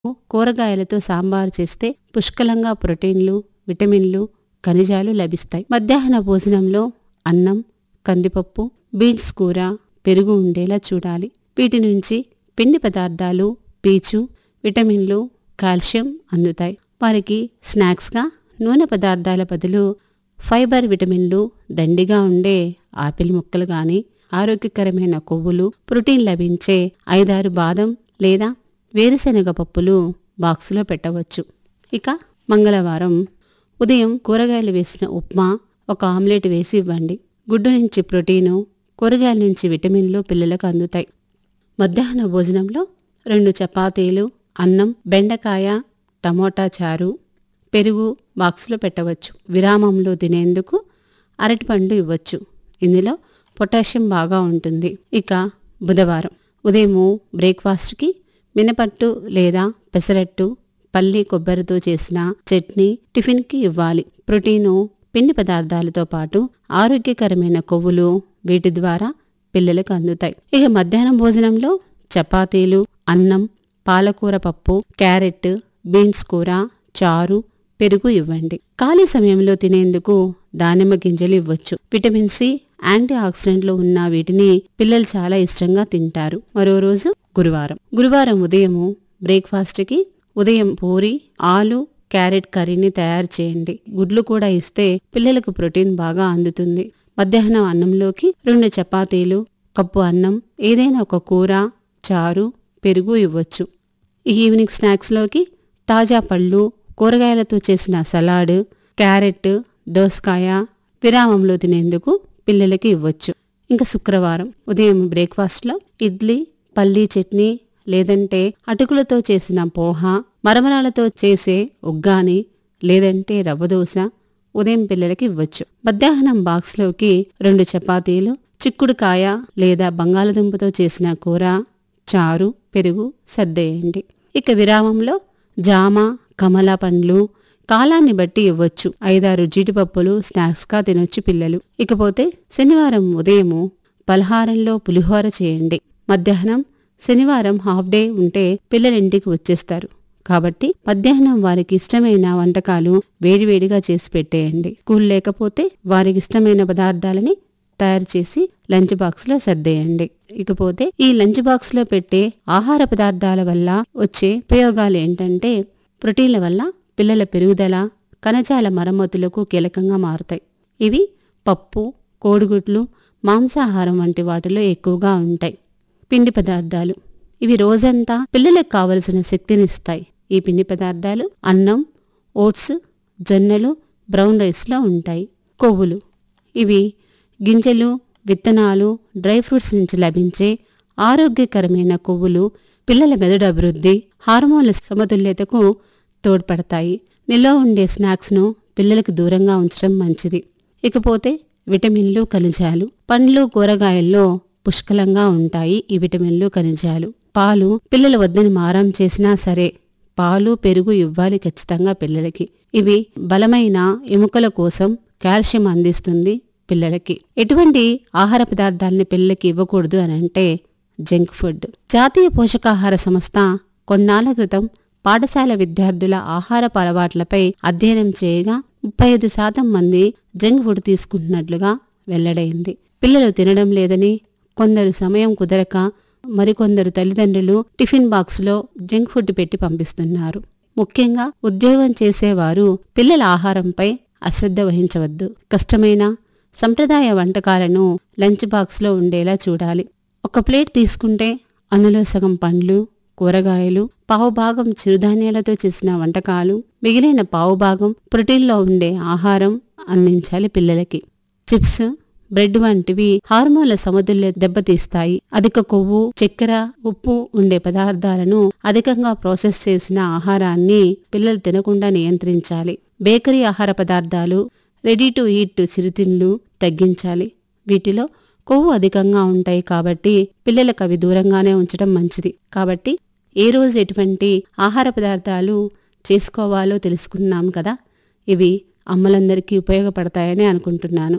కూరగాయలతో సాంబారు చేస్తే పుష్కలంగా ప్రోటీన్లు విటమిన్లు ఖనిజాలు లభిస్తాయి మధ్యాహ్న భోజనంలో అన్నం కందిపప్పు బీన్స్ కూర పెరుగు ఉండేలా చూడాలి వీటి నుంచి పిండి పదార్థాలు పీచు విటమిన్లు కాల్షియం అందుతాయి వారికి స్నాక్స్గా నూనె పదార్థాల బదులు ఫైబర్ విటమిన్లు దండిగా ఉండే ఆపిల్ ముక్కలు గాని ఆరోగ్యకరమైన కొవ్వులు ప్రోటీన్ లభించే ఐదారు బాదం లేదా వేరుశనగ పప్పులు బాక్సులో పెట్టవచ్చు ఇక మంగళవారం ఉదయం కూరగాయలు వేసిన ఉప్మా ఒక ఆమ్లెట్ వేసి ఇవ్వండి గుడ్డు నుంచి ప్రోటీను కూరగాయల నుంచి విటమిన్లు పిల్లలకు అందుతాయి మధ్యాహ్న భోజనంలో రెండు చపాతీలు అన్నం బెండకాయ టమోటా చారు పెరుగు బాక్సులో పెట్టవచ్చు విరామంలో తినేందుకు అరటిపండు ఇవ్వచ్చు ఇందులో పొటాషియం బాగా ఉంటుంది ఇక బుధవారం ఉదయము బ్రేక్ఫాస్ట్కి మినపట్టు లేదా పెసరట్టు పల్లి కొబ్బరితో చేసిన చట్నీ టిఫిన్కి ఇవ్వాలి ప్రోటీను పిండి పదార్థాలతో పాటు ఆరోగ్యకరమైన కొవ్వులు వీటి ద్వారా పిల్లలకు అందుతాయి ఇక మధ్యాహ్నం భోజనంలో చపాతీలు అన్నం పాలకూర పప్పు క్యారెట్ బీన్స్ కూర చారు పెరుగు ఇవ్వండి ఖాళీ సమయంలో తినేందుకు దానిమ్మ గింజలు ఇవ్వచ్చు విటమిన్ సి యాంటీ ఆక్సిడెంట్లు ఉన్న వీటిని పిల్లలు చాలా ఇష్టంగా తింటారు మరో రోజు గురువారం గురువారం ఉదయము బ్రేక్ఫాస్ట్కి ఉదయం పూరి ఆలు క్యారెట్ కర్రీని తయారు చేయండి గుడ్లు కూడా ఇస్తే పిల్లలకు ప్రోటీన్ బాగా అందుతుంది మధ్యాహ్నం అన్నంలోకి రెండు చపాతీలు కప్పు అన్నం ఏదైనా ఒక కూర చారు పెరుగు ఇవ్వచ్చు ఈ ఈవినింగ్ స్నాక్స్లోకి తాజా పళ్ళు కూరగాయలతో చేసిన సలాడ్ క్యారెట్ దోసకాయ విరామంలో తినేందుకు పిల్లలకి ఇవ్వచ్చు ఇంకా శుక్రవారం ఉదయం బ్రేక్ఫాస్ట్లో ఇడ్లీ పల్లీ చట్నీ లేదంటే అటుకులతో చేసిన పోహ మరమరాలతో చేసే ఉగ్గాని లేదంటే రవ్వ దోశ ఉదయం పిల్లలకి ఇవ్వచ్చు మధ్యాహ్నం బాక్స్లోకి రెండు చపాతీలు చిక్కుడుకాయ లేదా బంగాళదుంపతో చేసిన కూర చారు పెరుగు సర్దేయండి ఇక విరామంలో జామ కమల పండ్లు కాలాన్ని బట్టి ఇవ్వచ్చు ఐదారు జీడిపప్పులు స్నాక్స్గా తినొచ్చు పిల్లలు ఇకపోతే శనివారం ఉదయము పలహారంలో పులిహోర చేయండి మధ్యాహ్నం శనివారం హాఫ్ డే ఉంటే పిల్లలు ఇంటికి వచ్చేస్తారు కాబట్టి మధ్యాహ్నం వారికి ఇష్టమైన వంటకాలు వేడివేడిగా చేసి పెట్టేయండి స్కూల్ లేకపోతే వారికి ఇష్టమైన పదార్థాలని తయారు చేసి లంచ్ బాక్స్ లో సర్దేయండి ఇకపోతే ఈ లంచ్ బాక్స్ లో పెట్టే ఆహార పదార్థాల వల్ల వచ్చే ఉపయోగాలు ఏంటంటే ప్రోటీన్ల వల్ల పిల్లల పెరుగుదల కణజాల మరమ్మతులకు కీలకంగా మారుతాయి ఇవి పప్పు కోడిగుడ్లు మాంసాహారం వంటి వాటిలో ఎక్కువగా ఉంటాయి పిండి పదార్థాలు ఇవి రోజంతా పిల్లలకు కావలసిన శక్తినిస్తాయి ఈ పిండి పదార్థాలు అన్నం ఓట్స్ జొన్నలు బ్రౌన్ రైస్లో ఉంటాయి కొవ్వులు ఇవి గింజలు విత్తనాలు డ్రై ఫ్రూట్స్ నుంచి లభించే ఆరోగ్యకరమైన కొవ్వులు పిల్లల మెదడు అభివృద్ధి హార్మోన్ల సమతుల్యతకు తోడ్పడతాయి నిల్వ ఉండే స్నాక్స్ను పిల్లలకు దూరంగా ఉంచడం మంచిది ఇకపోతే విటమిన్లు ఖనిజాలు పండ్లు కూరగాయల్లో పుష్కలంగా ఉంటాయి ఈ విటమిన్లు ఖనిజాలు పాలు పిల్లల వద్దని మారం చేసినా సరే పాలు పెరుగు ఇవ్వాలి ఖచ్చితంగా పిల్లలకి ఇవి బలమైన ఎముకల కోసం కాల్షియం అందిస్తుంది పిల్లలకి ఎటువంటి ఆహార పదార్థాలని పిల్లలకి ఇవ్వకూడదు అని అంటే జంక్ ఫుడ్ జాతీయ పోషకాహార సంస్థ కొన్నాళ్ల క్రితం పాఠశాల విద్యార్థుల ఆహారపు అలవాట్లపై అధ్యయనం చేయగా ముప్పై ఐదు శాతం మంది జంక్ ఫుడ్ తీసుకుంటున్నట్లుగా వెల్లడైంది పిల్లలు తినడం లేదని కొందరు సమయం కుదరక మరికొందరు తల్లిదండ్రులు టిఫిన్ బాక్స్లో జంక్ ఫుడ్ పెట్టి పంపిస్తున్నారు ముఖ్యంగా ఉద్యోగం చేసేవారు పిల్లల ఆహారంపై అశ్రద్ధ వహించవద్దు కష్టమైన సంప్రదాయ వంటకాలను లంచ్ బాక్స్లో ఉండేలా చూడాలి ఒక ప్లేట్ తీసుకుంటే అందులో సగం పండ్లు కూరగాయలు పావుభాగం చిరుధాన్యాలతో చేసిన వంటకాలు మిగిలిన పావుభాగం ప్రోటీన్లో ఉండే ఆహారం అందించాలి పిల్లలకి చిప్స్ బ్రెడ్ వంటివి హార్మోన్ల సమతుల్య దెబ్బతీస్తాయి అధిక కొవ్వు చక్కెర ఉప్పు ఉండే పదార్థాలను అధికంగా ప్రాసెస్ చేసిన ఆహారాన్ని పిల్లలు తినకుండా నియంత్రించాలి బేకరీ ఆహార పదార్థాలు రెడీ టు ఈట్ చిరుతిండ్లు తగ్గించాలి వీటిలో కొవ్వు అధికంగా ఉంటాయి కాబట్టి పిల్లలకు అవి దూరంగానే ఉంచడం మంచిది కాబట్టి ఏ రోజు ఎటువంటి ఆహార పదార్థాలు చేసుకోవాలో తెలుసుకున్నాం కదా ఇవి అమ్మలందరికీ ఉపయోగపడతాయని అనుకుంటున్నాను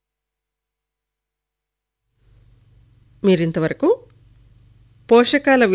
మీరింతవరకు పోషకాల